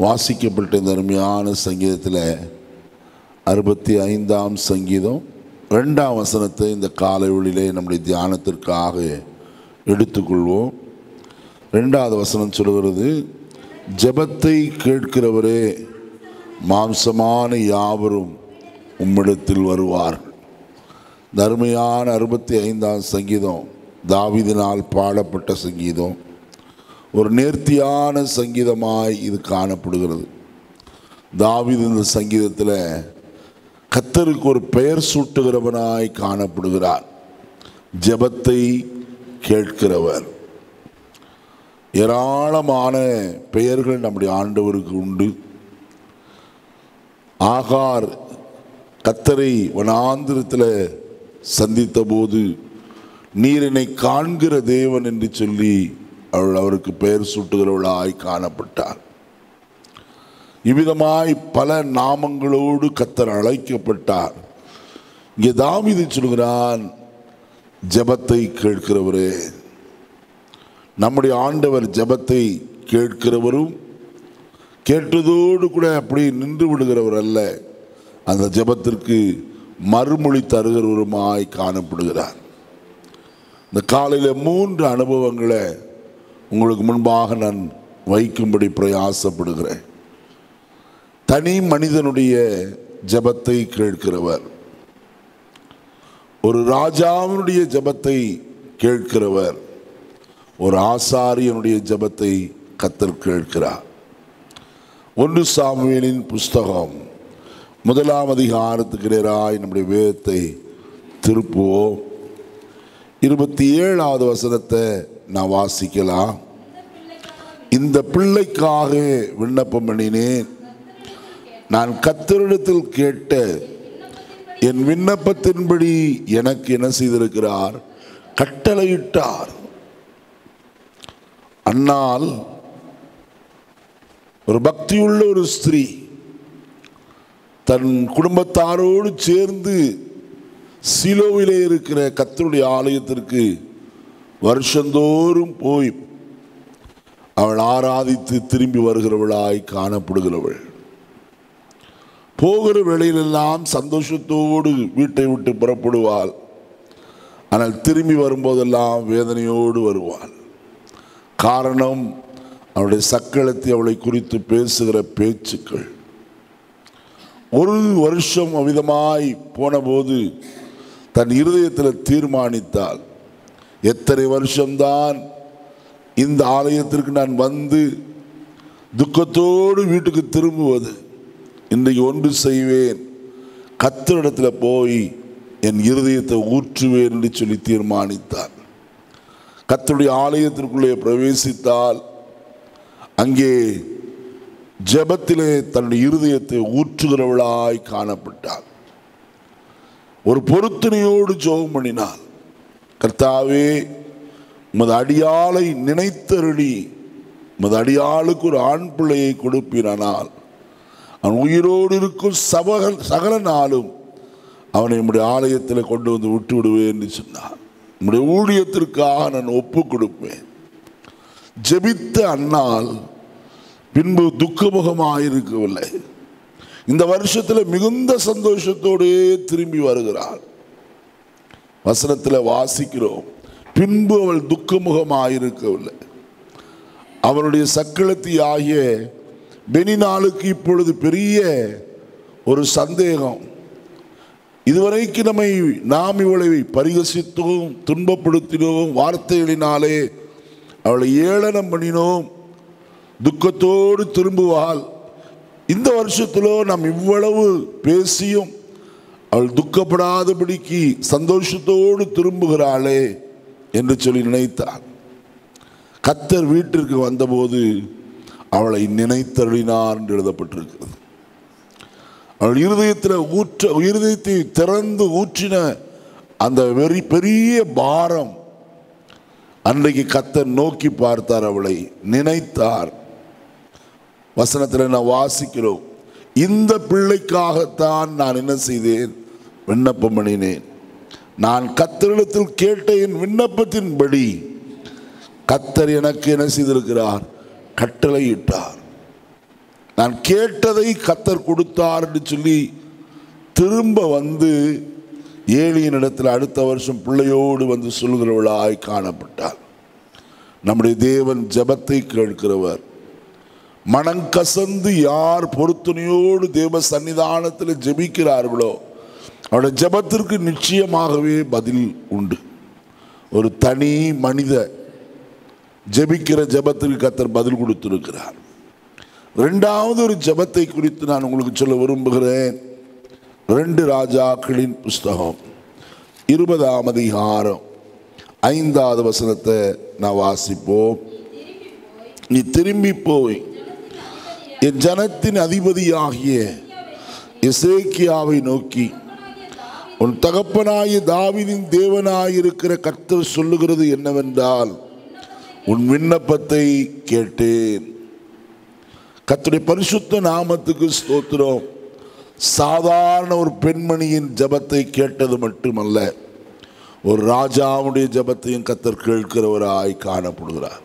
வாசிக்கப்பட்ட இந்த அருமையான சங்கீதத்தில் அறுபத்தி ஐந்தாம் சங்கீதம் ரெண்டாம் வசனத்தை இந்த காலை ஒளியிலே நம்முடைய தியானத்திற்காக எடுத்துக்கொள்வோம் ரெண்டாவது வசனம் சொல்கிறது ஜெபத்தை கேட்கிறவரே மாம்சமான யாவரும் உம்மிடத்தில் வருவார்கள் இந்த அருமையான அறுபத்தி ஐந்தாம் சங்கீதம் தாவிதினால் பாடப்பட்ட சங்கீதம் ஒரு நேர்த்தியான சங்கீதமாய் இது காணப்படுகிறது தாவீது இந்த சங்கீதத்தில் கத்தருக்கு ஒரு பெயர் சூட்டுகிறவனாய் காணப்படுகிறார் ஜெபத்தை கேட்கிறவர் ஏராளமான பெயர்கள் நம்முடைய ஆண்டவருக்கு உண்டு ஆகார் கத்தரை வனாந்திரத்தில் சந்தித்த போது நீர் என்னை காண்கிற தேவன் என்று சொல்லி அவள் அவருக்கு பெயர் சூட்டுகிறவளாய் காணப்பட்டார் இவ்விதமாய் பல நாமங்களோடு கத்தர் அழைக்கப்பட்டார் இங்கே தாவிது சொல்கிறான் ஜெபத்தை கேட்கிறவரே நம்முடைய ஆண்டவர் ஜெபத்தை கேட்கிறவரும் கேட்டதோடு கூட அப்படி நின்று விடுகிறவர் அல்ல அந்த ஜெபத்திற்கு மறுமொழி தருகிறவருமாய் காணப்படுகிறார் இந்த காலையில் மூன்று அனுபவங்களை உங்களுக்கு முன்பாக நான் வைக்கும்படி பிரயாசப்படுகிறேன் தனி மனிதனுடைய ஜெபத்தை கேட்கிறவர் ஒரு ராஜாவினுடைய ஜெபத்தை கேட்கிறவர் ஒரு ஆசாரியனுடைய ஜெபத்தை கத்தர் கேட்கிறார் ஒன்று சாமுவேலின் புஸ்தகம் முதலாம் அதிகாரத்துக்கு நேராய் நம்முடைய வேதத்தை திருப்புவோம் இருபத்தி ஏழாவது வசனத்தை நான் வாசிக்கலாம் இந்த பிள்ளைக்காக விண்ணப்பம் பண்ணினேன் நான் கத்தரிடத்தில் கேட்ட என் விண்ணப்பத்தின்படி எனக்கு என்ன செய்திருக்கிறார் கட்டளையிட்டார் அன்னால் ஒரு பக்தியுள்ள ஒரு ஸ்திரீ தன் குடும்பத்தாரோடு சேர்ந்து சிலோவிலே இருக்கிற கத்தருடைய ஆலயத்திற்கு வருஷந்தோறும் போய் அவள் ஆராதித்து திரும்பி வருகிறவளாய் காணப்படுகிறவள் போகிற வேளையிலெல்லாம் சந்தோஷத்தோடு வீட்டை விட்டு புறப்படுவாள் ஆனால் திரும்பி வரும்போதெல்லாம் வேதனையோடு வருவாள் காரணம் அவளுடைய சக்களத்தை அவளை குறித்து பேசுகிற பேச்சுக்கள் ஒரு வருஷம் அவிதமாய் போனபோது தன் இருதயத்தில் தீர்மானித்தாள் எத்தனை வருஷம்தான் இந்த ஆலயத்திற்கு நான் வந்து துக்கத்தோடு வீட்டுக்கு திரும்புவது இன்றைக்கு ஒன்று செய்வேன் கத்தரிடத்தில் போய் என் இருதயத்தை ஊற்றுவேன் என்று சொல்லி தீர்மானித்தார் கத்தருடைய ஆலயத்திற்குள்ளே பிரவேசித்தால் அங்கே ஜெபத்திலே தன்னுடைய இருதயத்தை ஊற்றுகிறவளாய் காணப்பட்டாள் ஒரு பொருத்தனையோடு ஜெபம் பண்ணினாள் கர்த்தாவே உமது அடியாளை நினைத்தருளி உமது அடியாளுக்கு ஒரு ஆண் பிள்ளையை கொடுப்பினால் அவன் உயிரோடு இருக்கும் சபக சகல நாளும் அவனை நம்முடைய ஆலயத்தில் கொண்டு வந்து விட்டு விடுவேன் என்று சொன்னான் நம்முடைய ஊழியத்திற்காக நான் ஒப்பு கொடுப்பேன் ஜெபித்த அன்னால் பின்பு துக்கமுகமாயிருக்கவில்லை இந்த வருஷத்தில் மிகுந்த சந்தோஷத்தோடே திரும்பி வருகிறாள் வசனத்தில் வாசிக்கிறோம் பின்பு அவள் துக்கமுகமாயிருக்கவில்லை அவளுடைய சக்களத்தி ஆகிய பெனினாளுக்கு இப்பொழுது பெரிய ஒரு சந்தேகம் இதுவரைக்கு நம்மை நாம் இவளை பரிகசித்தோம் துன்பப்படுத்தினோம் வார்த்தைகளினாலே அவளை ஏளனம் பண்ணினோம் துக்கத்தோடு திரும்புவாள் இந்த வருஷத்திலோ நாம் இவ்வளவு பேசியும் அவள் துக்கப்படாதபடிக்கு சந்தோஷத்தோடு திரும்புகிறாளே என்று சொல்லி நினைத்தாள் கத்தர் வீட்டிற்கு வந்தபோது அவளை நினைத்தருளினார் என்று எழுதப்பட்டிருக்கிறது அவள் இருதயத்தில் ஊற்ற இருதயத்தை திறந்து ஊற்றின அந்த வெறி பெரிய பாரம் அன்றைக்கு கத்தர் நோக்கி பார்த்தார் அவளை நினைத்தார் வசனத்தில் நான் வாசிக்கிறோம் இந்த பிள்ளைக்காகத்தான் நான் என்ன செய்தேன் விண்ணப்பம் பண்ணினேன் நான் கத்தரிடத்தில் கேட்ட என் விண்ணப்பத்தின்படி கத்தர் எனக்கு என்ன செய்திருக்கிறார் கட்டளையிட்டார் நான் கேட்டதை கத்தர் கொடுத்தார் என்று சொல்லி திரும்ப வந்து ஏழியின் இடத்துல அடுத்த வருஷம் பிள்ளையோடு வந்து சொல்கிறவளாய் காணப்பட்டார் நம்முடைய தேவன் ஜெபத்தை கேட்கிறவர் மனங்கசந்து யார் பொருத்தனையோடு தேவ சன்னிதானத்தில் ஜெபிக்கிறார்களோ அவருடைய ஜெபத்திற்கு நிச்சயமாகவே பதில் உண்டு ஒரு தனி மனித ஜெபிக்கிற ஜெபத்திற்கு கத்தர் பதில் கொடுத்திருக்கிறார் ரெண்டாவது ஒரு ஜெபத்தை குறித்து நான் உங்களுக்கு சொல்ல விரும்புகிறேன் ரெண்டு ராஜாக்களின் புஸ்தகம் இருபதாம் அதிகாரம் ஐந்தாவது வசனத்தை நான் வாசிப்போம் நீ திரும்பி போய் என் ஜனத்தின் அதிபதியாகிய எசேக்கியாவை நோக்கி உன் தகப்பனாய தாவீதின் தேவனாயிருக்கிற கர்த்தர் சொல்லுகிறது என்னவென்றால் உன் விண்ணப்பத்தை கேட்டேன் கர்த்தருடைய பரிசுத்த நாமத்துக்கு ஸ்தோத்திரம் சாதாரண ஒரு பெண்மணியின் ஜெபத்தை கேட்டது மட்டுமல்ல ஒரு ராஜாவுடைய ஜெபத்தையும் கத்தர் கேட்கிறவராய் காணப்படுகிறார்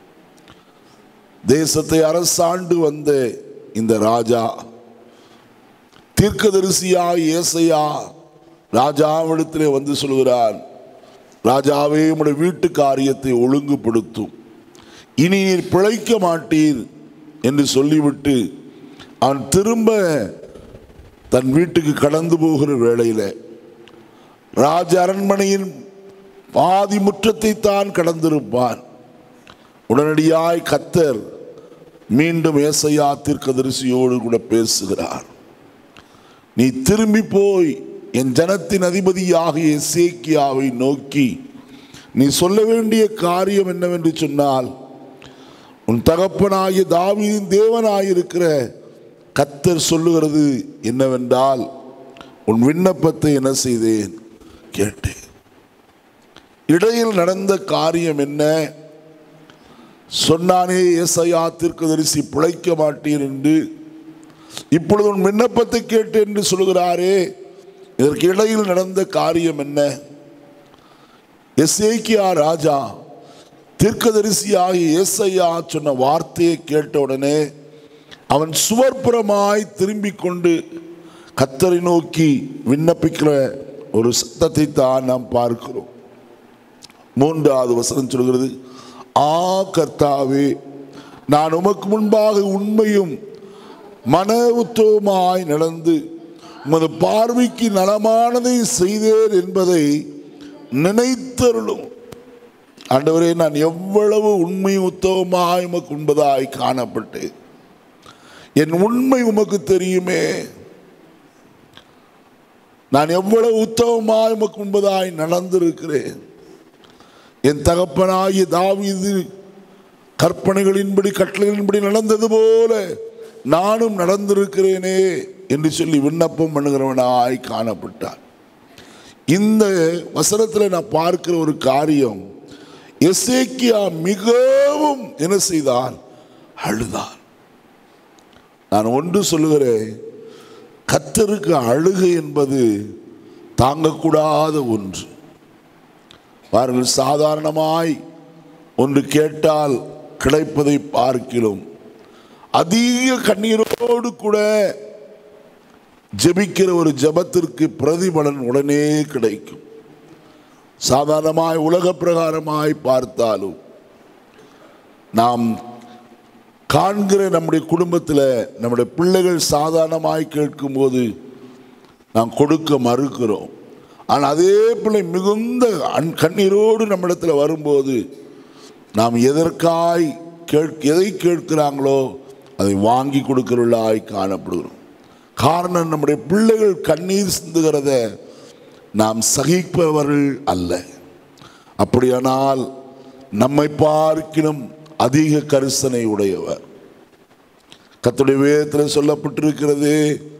தேசத்தை அரசாண்டு வந்த இந்த ராஜா தீர்க்கதரிசியாய் ஏசையா ராஜாவிடத்திலே வந்து சொல்கிறான் ராஜாவே உம்முடைய வீட்டு காரியத்தை ஒழுங்குபடுத்தும் இனி நீர் பிழைக்க மாட்டீர் என்று சொல்லிவிட்டு அவன் திரும்ப தன் வீட்டுக்கு கடந்து போகிற வேளையில ராஜ அரண்மனையின் பாதி முற்றத்தை தான் கடந்திருப்பான் உடனடியாய் கத்தர் மீண்டும் ஏசையா தீர்க்கதரிசியோடு கூட பேசுகிறார் நீ திரும்பி போய் என் ஜனத்தின் அதிபதியாகிய சேக்கியாவை நோக்கி நீ சொல்ல வேண்டிய காரியம் என்னவென்று சொன்னால் உன் தகப்பனாகிய தாவீதின் தேவனாயிருக்கிற கத்தர் சொல்லுகிறது என்னவென்றால் உன் விண்ணப்பத்தை என்ன செய்தேன் கேட்டேன் இடையில் நடந்த காரியம் என்ன சொன்னானே ஏசையா தீர்க்கதரிசி பிழைக்க மாட்டீர் என்று இப்பொழுது உன் விண்ணப்பத்தை கேட்டு என்று சொல்கிறாரே இதற்கு இடையில் நடந்த காரியம் என்ன எசேக்கியா ராஜா தீர்க்கதரிசியாகி ஏசையா சொன்ன வார்த்தையை கேட்ட உடனே அவன் சுவர்புறமாய் திரும்பிக் கொண்டு கத்தரை நோக்கி விண்ணப்பிக்கிற ஒரு சத்தத்தை தான் நாம் பார்க்கிறோம் மூன்றாவது வசனம் சொல்கிறது ஆ கர்த்தாவே நான் உமக்கு முன்பாக உண்மையும் மன உத்தவமாய் நடந்து உமது பார்வைக்கு நலமானதை செய்தேன் என்பதை நினைத்தருளும் ஆண்டவரே நான் எவ்வளவு உண்மை உத்தவமாய் உமக்கு உண்பதாய் காணப்பட்டேன் என் உண்மை உமக்கு தெரியுமே நான் எவ்வளவு உத்தவமாய் உமக்கு உண்பதாய் நடந்திருக்கிறேன் என் தகப்பனாகிய தாவீது கற்பனைகளின்படி கட்டளைகளின்படி நடந்தது போல நானும் நடந்திருக்கிறேனே என்று சொல்லி விண்ணப்பம் பண்ணுகிறவனாய் காணப்பட்டான் இந்த வசனத்தில் நான் பார்க்கிற ஒரு காரியம் எசேக்கியா மிகவும் என்ன செய்தான் அழுதான் நான் ஒன்று சொல்லுகிறேன் கத்தருக்கு அழுகை என்பது தாங்கக்கூடாத ஒன்று பாருங்கள் சாதாரணமாய் ஒன்று கேட்டால் கிடைப்பதை பார்க்கிறோம் அதிக கண்ணீரோடு கூட ஜெபிக்கிற ஒரு ஜெபத்திற்கு பிரதிபலன் உடனே கிடைக்கும் சாதாரணமாய் உலக பிரகாரமாய் பார்த்தாலும் நாம் காண்கிற நம்முடைய குடும்பத்தில் நம்முடைய பிள்ளைகள் சாதாரணமாய் கேட்கும்போது நாம் கொடுக்க மறுக்கிறோம் ஆனால் அதே பிள்ளை மிகுந்த அன் கண்ணீரோடு நம்மிடத்தில் வரும்போது நாம் எதற்காய் கேட்க எதை கேட்கிறாங்களோ அதை வாங்கி கொடுக்கிறவர்களாய் காணப்படுகிறோம் காரணம் நம்முடைய பிள்ளைகள் கண்ணீர் சிந்துகிறத நாம் சகிப்பவர்கள் அல்ல அப்படியானால் நம்மை பார்க்கினும் அதிக கரிசனை உடையவர் கத்துடைய வேதத்தில் சொல்லப்பட்டிருக்கிறது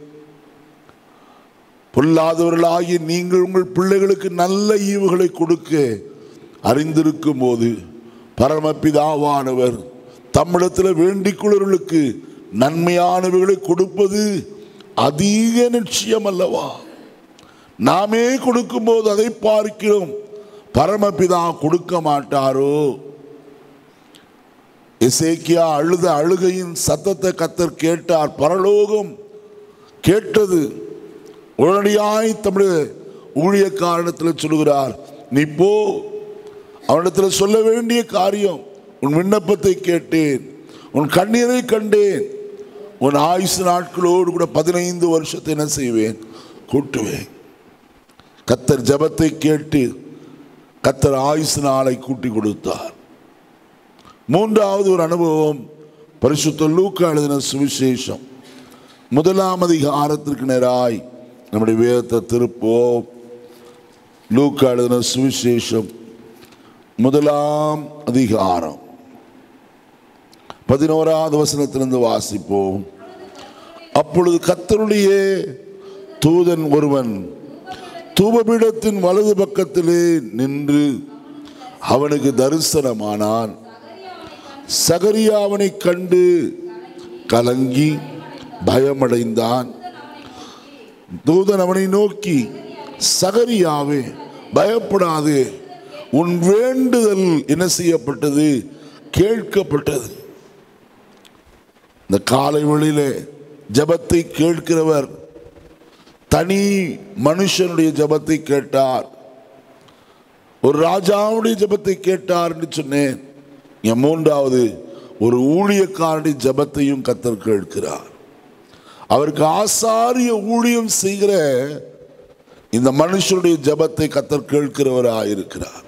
பொல்லாதவர்களாகி நீங்கள் உங்கள் பிள்ளைகளுக்கு நல்ல ஈவுகளை கொடுக்க அறிந்திருக்கும் போது பரமபிதாவானவர் தம்மிடத்தில் வேண்டிக் கொள்வர்களுக்கு நன்மையானவைகளை கொடுப்பது அதிக நிச்சயம் அல்லவா நாமே கொடுக்கும்போது அதை பார்க்கிறோம் பரமபிதா கொடுக்க மாட்டாரோ எசேக்கியா அழுத அழுகையின் சத்தத்தை கத்தர் கேட்டார் பரலோகம் கேட்டது உடனடியாய் தம்முடைய ஊழியக்காரனத்தில் சொல்கிறார் நீ போ அவனிடத்தில் சொல்ல வேண்டிய காரியம் உன் விண்ணப்பத்தை கேட்டேன் உன் கண்ணீரை கண்டேன் உன் ஆயுசு நாட்களோடு கூட பதினைந்து வருஷத்தை என்ன செய்வேன் கூட்டுவேன் கத்தர் ஜெபத்தை கேட்டு கத்தர் ஆயுசு நாளை கூட்டி கொடுத்தார் மூன்றாவது ஒரு அனுபவம் பரிசுத்த லூக்கா எழுதின சுவிசேஷம் முதலாம் அதிகாரத்திற்கு நேராய் நம்முடைய வேதத்தை திருப்போம் லூக்கா எழுதின சுவிசேஷம் முதலாம் அதிகாரம் பதினோராவது வசனத்திலிருந்து வாசிப்போம் அப்பொழுது கத்தருடைய தூதன் ஒருவன் தூபபீடத்தின் வலது பக்கத்திலே நின்று அவனுக்கு தரிசனமானான் சகரியா அவனை கண்டு கலங்கி பயமடைந்தான் தூதன் அவனை நோக்கி சகரியாவே பயப்படாதே உன் வேண்டுதல் என்ன செய்யப்பட்டது கேட்கப்பட்டது இந்த காலை வேளையிலே ஜெபத்தை கேட்கிறவர் தனி மனுஷனுடைய ஜெபத்தை கேட்டார் ஒரு ராஜாவுடைய ஜெபத்தை கேட்டார் என்று சொன்னேன் என் மூன்றாவது ஒரு ஊழியக்காரனுடைய ஜெபத்தையும் கத்தர் கேட்கிறார் அவருக்கு ஆசாரிய ஊழியம் செய்கிற இந்த மனுஷனுடைய ஜெபத்தை கத்தர் கேட்கிறவராக இருக்கிறார்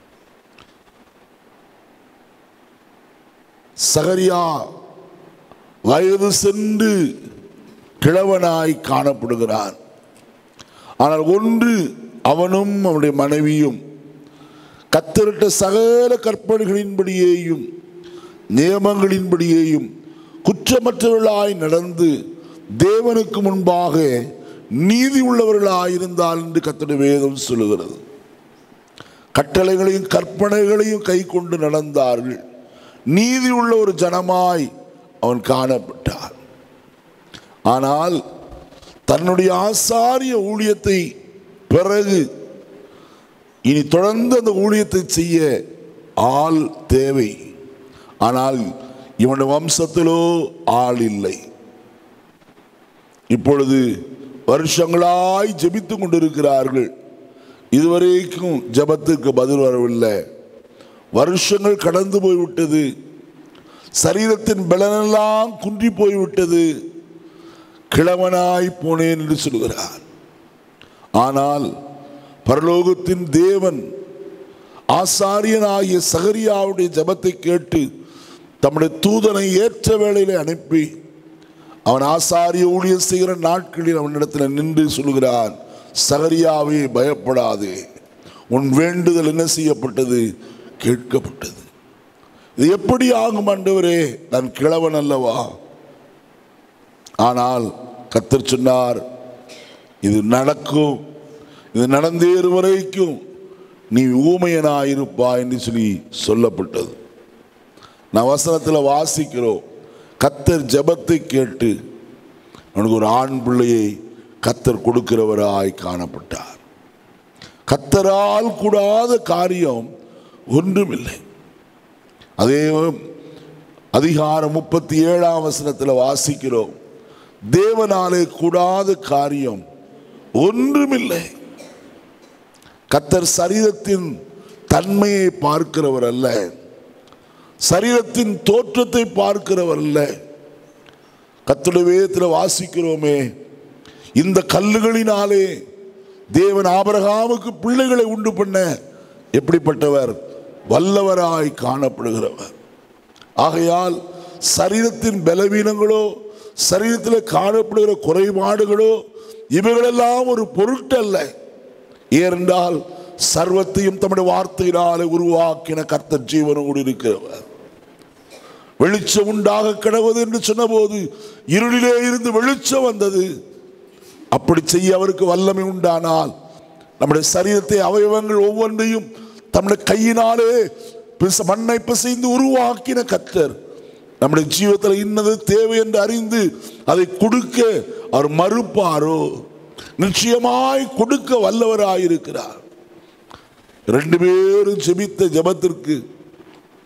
சகரியா வயது சென்று கிழவனாய் காணப்படுகிறான் ஆனால் ஒன்று அவனும் அவனுடைய மனைவியும் கத்தரிட்ட சகல கற்பனைகளின்படியேயும் நியமங்களின்படியேயும் குற்றமற்றவர்களாய் நடந்து தேவனுக்கு முன்பாக நீதி உள்ளவர்களாயிருந்தால் என்று கத்தருடைய வேதம் சொல்லுகிறது கட்டளைகளையும் கற்பனைகளையும் கை கொண்டு நடந்தார்கள் நீதி உள்ள ஒரு ஜனமாய் அவன் காணப்பட்டான் ஆனால் தன்னுடைய ஆசாரிய ஊழியத்தை பிறகு இனி தொடர்ந்து அந்த ஊழியத்தை செய்ய ஆள் தேவை ஆனால் இவனுடைய வம்சத்திலோ ஆள் இல்லை இப்பொழுது வருஷங்களாய் ஜெபித்து கொண்டிருக்கிறார்கள் இதுவரைக்கும் ஜெபத்துக்கு பதில் வரவில்லை வருஷங்கள் கடந்து போய்விட்டது சரீரத்தின் பலனெல்லாம் குன்றி போய்விட்டது கிழவனாய் போனேன் என்று சொல்கிறார் ஆனால் பரலோகத்தின் தேவன் ஆசாரியனாகிய சகரியாவுடைய ஜெபத்தை கேட்டு தம்முடைய தூதனை ஏற்ற வேளையிலே அனுப்பி அவன் ஆசாரிய ஊழியம் செய்கிற நாட்களில் அவனிடத்தில் நின்று சொல்கிறான் சகரியாவே பயப்படாதே உன் வேண்டுதல் என்ன செய்யப்பட்டது கேட்கப்பட்டது இது எப்படி ஆகும் ஆண்டவரே நான் கிழவன் அல்லவா ஆனால் கத்தர் சொன்னார் இது நடக்கும் இது நடந்தேறு வரைக்கும் நீ ஊமையனாயிருப்பா என்று சொல்லி சொல்லப்பட்டது நான் வசனத்தில் வாசிக்கிறோம் கத்தர் ஜெபத்தை கேட்டு அவனுக்கு ஒரு ஆண் பிள்ளையை கத்தர் கொடுக்கிறவராய் காணப்பட்டார் கத்தரால் கூடாத காரியம் ஒன்றுமில்லை அதே அதிகாரம் முப்பத்தி ஏழாம் வசனத்தில் வாசிக்கிறோம் தேவனாலே கூடாத காரியம் ஒன்றுமில்லை கத்தர் சரீரத்தின் தன்மையை பார்க்கிறவர் அல்ல சரீரத்தின் தோற்றத்தை பார்க்கிறவர் அல்ல கத்துடைய வேதத்தில் வாசிக்கிறோமே இந்த கல்லுகளினாலே தேவன் ஆபரகாமுக்கு பிள்ளைகளை உண்டு பண்ண எப்படிப்பட்டவர் வல்லவராய் காணப்படுகிறவர் ஆகையால் சரீரத்தின் பலவீனங்களோ சரீரத்தில் காணப்படுகிற குறைபாடுகளோ இவைகளெல்லாம் ஒரு பொருட்டல்ல ஏனென்றால் சர்வத்தையும் தம்முடைய வார்த்தையினாலே உருவாக்கின கர்த்தர் ஜீவனோடு இருக்கிறவர் வெளிச்சம் உண்டாக கிடவது என்று சொன்னபோது இருளிலே இருந்து வெளிச்சம் வந்தது அப்படி செய்ய அவருக்கு வல்லமை உண்டானால் நம்முடைய சரீரத்தை அவயவங்கள் ஒவ்வொன்றையும் தம்முடைய கையினாலே பிச- மண்ணை பிசைந்து உருவாக்கின கத்தர் நம்முடைய ஜீவத்தில் இன்னது தேவை என்று அறிந்து அதை கொடுக்க அவர் மறுப்பாரோ நிச்சயமாய் கொடுக்க வல்லவராயிருக்கிறார் ரெண்டு பேரும் ஜெபித்த ஜெபத்திற்கு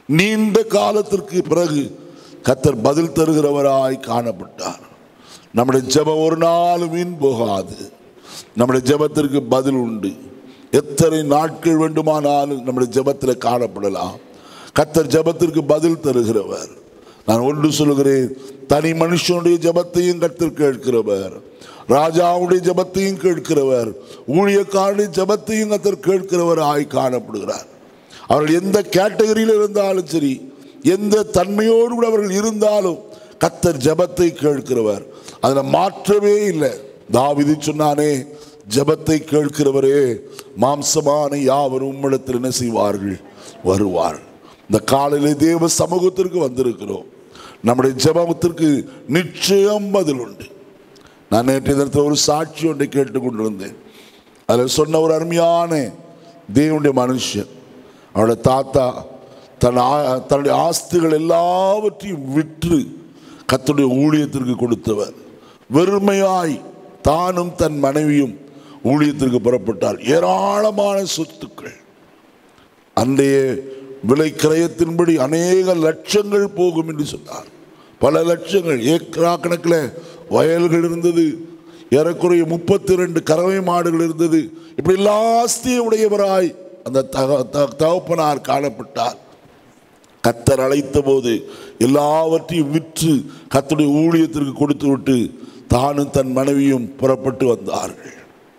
நீண்ட காலத்திற்கு பிறகு கத்தர் பதில் தருகிறவராய் காணப்பட்டார் நம்முடைய ஜெபம் ஒரு நாளும் வீண் போகாது நம்முடைய ஜெபத்திற்கு பதில் உண்டு எத்தனை நாட்கள் வேண்டுமானாலும் நம்முடைய ஜெபத்தில் காணப்படலாம் கத்தர் ஜெபத்திற்கு பதில் தருகிறவர் நான் ஒன்று சொல்கிறேன் தனி மனுஷனுடைய ஜெபத்தையும் கத்தர் கேட்கிறவர் ராஜாவுடைய ஜெபத்தையும் கேட்கிறவர் ஊழியக்காரனுடைய ஜெபத்தையும் கத்தர் கேட்கிறவர் ஆய் காணப்படுகிறார் அவர்கள் எந்த கேட்டகரியில் இருந்தாலும் சரி எந்த தன்மையோடு கூட அவர்கள் இருந்தாலும் கத்தர் ஜெபத்தை கேட்கிறவர் அதில் மாற்றவே இல்லை தாவிதி சொன்னானே ஜெபத்தை கேட்கிறவரே மாம்சமான யாவரும் உம்மிடத்தில் என்ன செய்வார்கள் வருவார் இந்த காலையிலே தேவ சமூகத்திற்கு வந்திருக்கிறோம் நம்முடைய ஜெபத்திற்கு நிச்சயம் பதில் உண்டு நான் நேற்றைய தினத்தில் ஒரு சாட்சி ஒன்றை கேட்டுக்கொண்டிருந்தேன் அதில் சொன்ன ஒரு அருமையான தேவனுடைய மனுஷன் அவருடைய தாத்தா தன் ஆ- தன்னுடைய ஆஸ்திகள் எல்லாவற்றையும் விற்று கர்த்தருடைய ஊழியத்திற்கு கொடுத்தவர் வெறுமையாய் தானும் தன் மனைவியும் ஊழியத்திற்கு புறப்பட்டார் ஏராளமான சொத்துக்கள் அன்றைய விலை கிரயத்தின்படி அநேக லட்சங்கள் போகும் என்று சொன்னார் பல லட்சங்கள் ஏக்கரா கணக்கில் வயல்கள் இருந்தது ஏறக்குறைய முப்பத்தி ரெண்டு கறவை மாடுகள் இருந்தது இப்படி எல்லா ஆஸ்தியும் உடையவராய் அந்த தக த- தகப்பனார் காணப்பட்டார் கத்தர் அழைத்த போது எல்லாவற்றையும் விற்று கத்தருடைய ஊழியத்திற்கு கொடுத்து விட்டு தானும் தன் மனைவியும் புறப்பட்டு வந்தார்கள்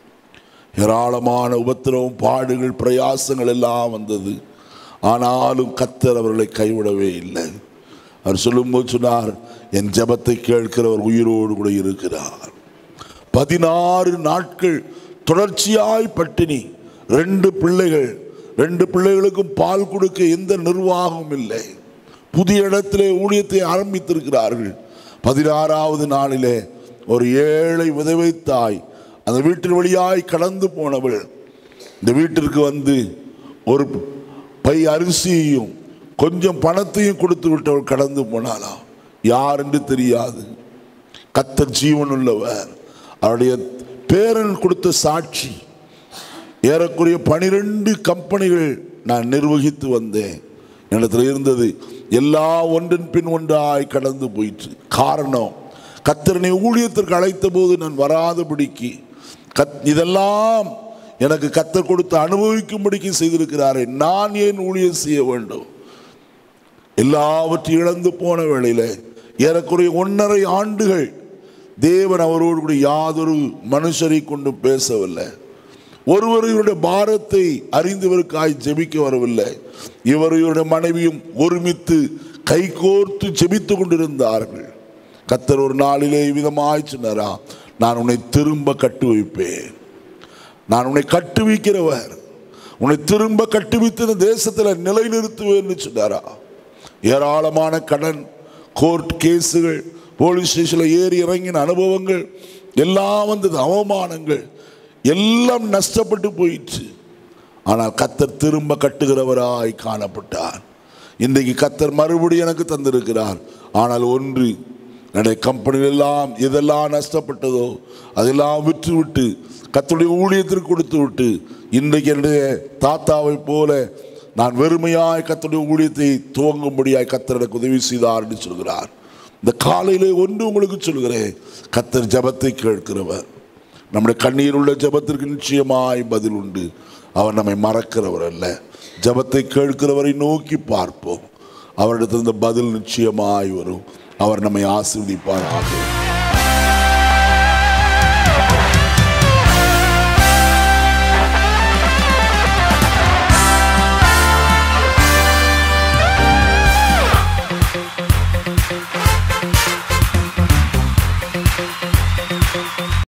ஏராளமான உபத்திரவம் பாடுகள் பிரயாசங்கள் எல்லாம் வந்தது ஆனாலும் கத்தர் அவர்களை கைவிடவே இல்லை அவர் சொல்லும்போது சொன்னார் என் ஜெபத்தை கேட்கிறவர் உயிரோடு கூட இருக்கிறார் பதினாறு நாட்கள் தொடர்ச்சியாய் பட்டினி ரெண்டு பிள்ளைகள் ரெண்டு பிள்ளைகளுக்கும் பால் கொடுக்க எந்த நிர்வாகமும் இல்லை புதிய இடத்திலே ஊழியத்தை ஆரம்பித்திருக்கிறார்கள் பதினாறாவது நாளிலே ஒரு ஏழை விதவை தாய் அந்த வீட்டின் வழியாய் கடந்து போனவள் இந்த வீட்டிற்கு வந்து ஒரு பை அரிசியையும் கொஞ்சம் பணத்தையும் கொடுத்து விட்டவள் கடந்து போனாளாம் யார் என்று தெரியாது கத்தர் ஜீவன் உள்ளவர் அவருடைய பேரன் கொடுத்த சாட்சி ஏறக்குறைய பனிரெண்டு கம்பெனிகள் நான் நிர்வகித்து வந்தேன் என்னிடத்தில் இருந்தது எல்லா ஒன்றின் பின் ஒன்றாய் கடந்து போயிற்று காரணம் கத்தரனை ஊழியத்திற்கு அழைத்த போது நான் வராதபடிக்கு கத் இதெல்லாம் எனக்கு கத்தர் கொடுத்து அனுபவிக்கும்படிக்கு செய்திருக்கிறாரே நான் ஏன் ஊழியம் செய்ய வேண்டும் எல்லாவற்றையும் இழந்து போன வேளையில ஏறக்குறைய ஒன்றரை ஆண்டுகள் தேவன் அவரோடு கூட யாதொரு மனுஷரை கொண்டு பேசவில்லை ஒருவர் இவருடைய பாரத்தை அறிந்தவருக்காய் ஜெபிக்க வரவில்லை இவர் இவருடைய மனைவியும் ஒருமித்து கைகோர்த்து ஜெபித்து கொண்டிருந்தார்கள் கத்தர் ஒரு நாளிலே விதமாய் சொன்னாரா நான் உன்னை திரும்ப கட்டு வைப்பேன் நான் உன்னை கட்டுவிக்கிறவர் உன்னை திரும்ப கட்டுவித்து இந்த தேசத்தில் நிலைநிறுத்துவேன்னு சொன்னாரா ஏராளமான கடன் கோர்ட் கேஸுகள் போலீஸ் ஸ்டேஷனில் ஏறி இறங்கின அனுபவங்கள் எல்லாம் வந்தது அவமானங்கள் எல்லாம் நஷ்டப்பட்டு போயிற்று ஆனால் கத்தர் திரும்ப கட்டுகிறவராய் காணப்பட்டார் இன்றைக்கு கத்தர் மறுபடியும் எனக்கு தந்திருக்கிறார் ஆனால் ஒன்று என்னுடைய கம்பெனிகள் எல்லாம் எதெல்லாம் நஷ்டப்பட்டதோ அதெல்லாம் விற்று விட்டு கத்தருடைய ஊழியத்திற்கு கொடுத்து விட்டு இன்றைக்கு என்னுடைய தாத்தாவை போல நான் வெறுமையாய் கத்தருடைய ஊழியத்தை துவங்கும்படியாய் கத்தர் எனக்கு உதவி செய்தார் என்று சொல்கிறார் இந்த காலையிலே ஒன்று உங்களுக்கு சொல்கிறேன் கத்தர் ஜெபத்தை கேட்கிறவர் நம்முடைய கண்ணீர் உள்ள ஜெபத்திற்கு நிச்சயமாய் பதில் உண்டு அவர் நம்மை மறக்கிறவர் அல்ல ஜெபத்தை கேட்கிறவரை நோக்கி பார்ப்போம் அவரிடத்திலிருந்து பதில் நிச்சயமாய் வரும் அவர் நம்மை ஆசீர்வதிப்பார் ஆகும்